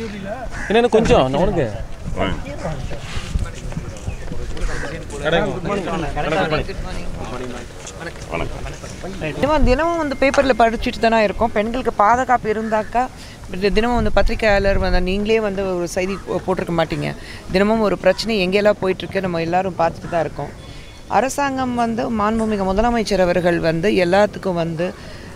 என்னென்ன கொஞ்சம் நான் உனக்கு தினமும் தினமும் வந்து பேப்பரில் படிச்சுட்டு தானே இருக்கோம் பெண்களுக்கு பாதுகாப்பு இருந்தாக்கா தி- தினமும் வந்து பத்திரிக்கையாளர் வந்து நீங்களே வந்து ஒரு செய்தி போ- போட்டிருக்க மாட்டீங்க தினமும் ஒரு பிரச்சனை எங்கெல்லாம் போயிட்டுருக்கு நம்ம எல்லாரும் பார்த்துட்டு தான் இருக்கோம் அரசாங்கம் வந்து மாண்புமிகு முதலமைச்சர் அவர்கள் வந்து எல்லாத்துக்கும் வந்து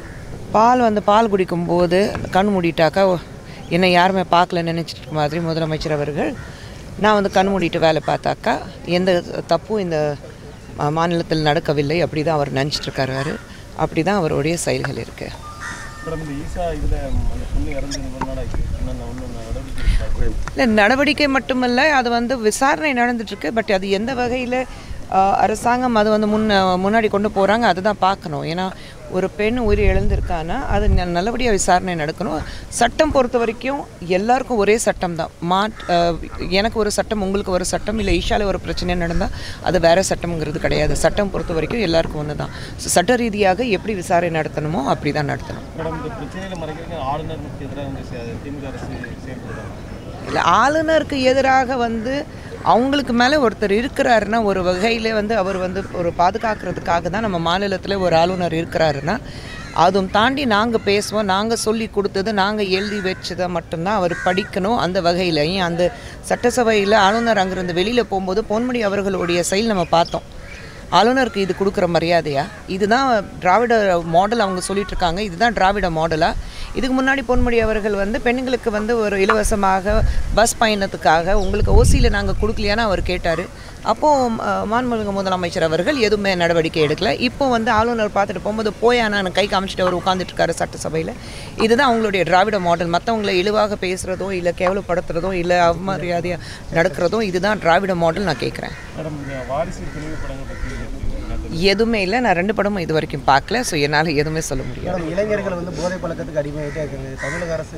பால் வந்து பால் குடிக்கும்போது கண் மூடிட்டாக்கா ஓ, என்னை யாருமே பார்க்கல நினச்சிட்டு இருக்க மாதிரி முதலமைச்சர் அவர்கள் நான் வந்து கண் மூடிட்டு வேலை பார்த்தாக்கா எந்த தப்பும் இந்த மா- மாநிலத்தில் நடக்கவில்லை அப்படி தான் அவர் நினச்சிட்டு இருக்காரு அப்படி தான் அவருடைய செயல்கள் இருக்குது மேடம் இந்த ஈசா இதில் அந்த பொண்ணு இறந்து ரொம்ப நாள் ஆயிடுச்சு இன்னும் ஒன்றும் நடவடிக்கை எடுக்கல. இல்லை நடவடிக்கை மட்டுமல்ல அது வந்து விசாரணை நடந்துட்டுருக்கு பட் அது எந்த வகையில் அரசாங்கம் அது வந்து முன்ன முன்னாடி கொண்டு போகிறாங்க அதுதான் பார்க்கணும் ஏன்னா ஒரு பெண் உயிர் இழந்திருக்கான்னா அது ந- நல்லபடியாக விசாரணை நடக்கணும் சட்டம் பொறுத்த வரைக்கும் எல்லாருக்கும் ஒரே சட்டம் தான் மாட் அஹ், எனக்கு ஒரு சட்டம் உங்களுக்கு ஒரு சட்டம் இல்லை ஈஷாவில் ஒரு பிரச்சனை நடந்தால் அது வேறு சட்டம்ங்கிறது கிடையாது சட்டம் பொறுத்த வரைக்கும் எல்லாருக்கும் ஒன்று தான் So, சட்ட ரீதியாக எப்படி விசாரணை நடத்தணுமோ அப்படி தான் நடத்தணும் மேடம் இந்த பிரச்சனையில மறைக்கிறதுக்கு ஆளுநருக்கு எதிராக வந்து சே- திமுக அரசு செயல்படுறாங்க இல்லை ஆளுநருக்கு எதிராக வந்து அவங்களுக்கு மேலே ஒருத்தர் இருக்கிறாருன்னா ஒரு வகையில் வந்து அவர் வந்து ஒரு பாதுகாக்கிறதுக்காக தான் நம்ம மாநிலத்தில் ஒரு ஆளுநர் இருக்கிறாருன்னா அதுவும் தாண்டி நாங்கள் பேசுவோம் நாங்கள் சொல்லி கொடுத்தது நாங்கள் எழுதி வச்சதை மட்டும்தான் அவர் படிக்கணும் அந்த வகையில் ஏன் அந்த சட்டசபையில் ஆளுநர் அங்கிருந்து வெளியில் போகும்போது பொன்முடி அவர்களுடைய செயல் நம்ம பார்த்தோம் ஆளுநருக்கு இது கொடுக்குற மரியாதையா இதுதான் திராவிட மாடல் அவங்க சொல்லிட்டு இருக்காங்க இதுதான் திராவிட மாடலா இதுக்கு முன்னாடி பொன்முடி அவர்கள் வந்து பெண்களுக்கு வந்து ஒரு இலவசமாக பஸ் பயணத்துக்காக உங்களுக்கு ஓசியில் நாங்கள் கொடுக்கலையான்னு அவர் கேட்டார் அப்போது மாண்புமிகு முதலமைச்சர் அவர்கள் எதுவுமே நடவடிக்கை எடுக்கல இப்போ வந்து ஆளுநர் பார்த்துட்டு போகும்போது போயான்னு கை காமிச்சிட்டு அவர் உட்காந்துட்டு இருக்காரு சட்டசபையில் இதுதான் அவங்களுடைய திராவிட மாடல் மற்றவங்களை இழிவாக பேசுகிறதோ இல்லை கேவலப்படுத்துறதோ இல்லை அவமரியாதையாக நடக்கிறதோ இதுதான் திராவிட மாடல் நான் கேட்குறேன் மேடம் இந்த வாரிசு பிரிவு படங்கள் பற்றி என்ன தெரியும்? எதுவுமே இல்லை நான் ரெண்டு படமும் இது வரைக்கும் பார்க்கல ஸோ என்னால் எதுவுமே சொல்ல முடியாது மேடம் இளைஞர்கள் வந்து போதை பழக்கத்துக்கு அடிமையாயிட்டே இருக்காங்க தமிழக அரசு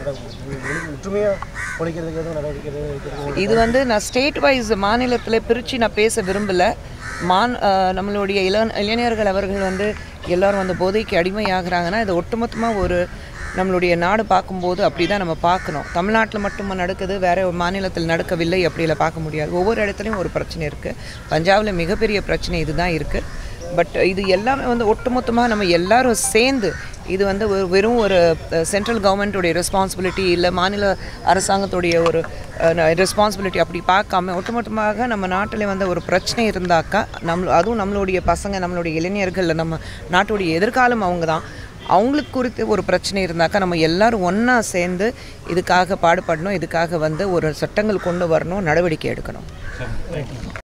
நட- ஒற்றுமையா ஒழிக்கிறதுக்கு எதுவும் நடவடிக்கை எதுவும் எடுக்கிறது இது வந்து நான் ஸ்டேட் வைஸ் மாநிலத்தில் பிரித்து நான் பேச விரும்பலை மான் அஹ், நம்மளுடைய இள இளைஞர்கள் அவர்கள் வந்து எல்லாரும் வந்து போதைக்கு அடிமையாகிறாங்கன்னா இது ஒட்டுமொத்தமாக ஒரு நம்மளுடைய நாடு பார்க்கும்போது அப்படி தான் நம்ம பார்க்கணும் தமிழ்நாட்டில் மட்டுமா நடக்குது வேற ஒரு மாநிலத்தில் நடக்கவில்லை அப்படிலாம் பார்க்க முடியாது ஒவ்வொரு இடத்துலையும் ஒரு பிரச்சனை இருக்குது பஞ்சாபில் மிகப்பெரிய பிரச்சனை இதுதான் இருக்குது பட் இது எல்லாமே வந்து ஒட்டுமொத்தமாக நம்ம எல்லாரும் சேர்ந்து இது வந்து ஒரு வெறும் ஒரு சென்ட்ரல் கவர்மெண்ட்டுடைய ரெஸ்பான்சிபிலிட்டி இல்லை மாநில அரசாங்கத்துடைய ஒரு ரெஸ்பான்சிபிலிட்டி அப்படி பார்க்காம ஒட்டுமொத்தமாக நம்ம நாட்டில் வந்து ஒரு பிரச்சனை இருந்தாக்கா நம்ம அதுவும் நம்மளுடைய பசங்க நம்மளுடைய இளைஞர்கள் நம்ம நாட்டுடைய எதிர்காலம் அவங்க தான் அவங்களுக்கு குறித்து ஒரு பிரச்சனை இருந்தாக்கா நம்ம எல்லாரும் ஒன்றா சேர்ந்து இதுக்காக பாடுபடணும் இதுக்காக வந்து ஒரு சட்டங்கள் கொண்டு வரணும் நடவடிக்கை எடுக்கணும்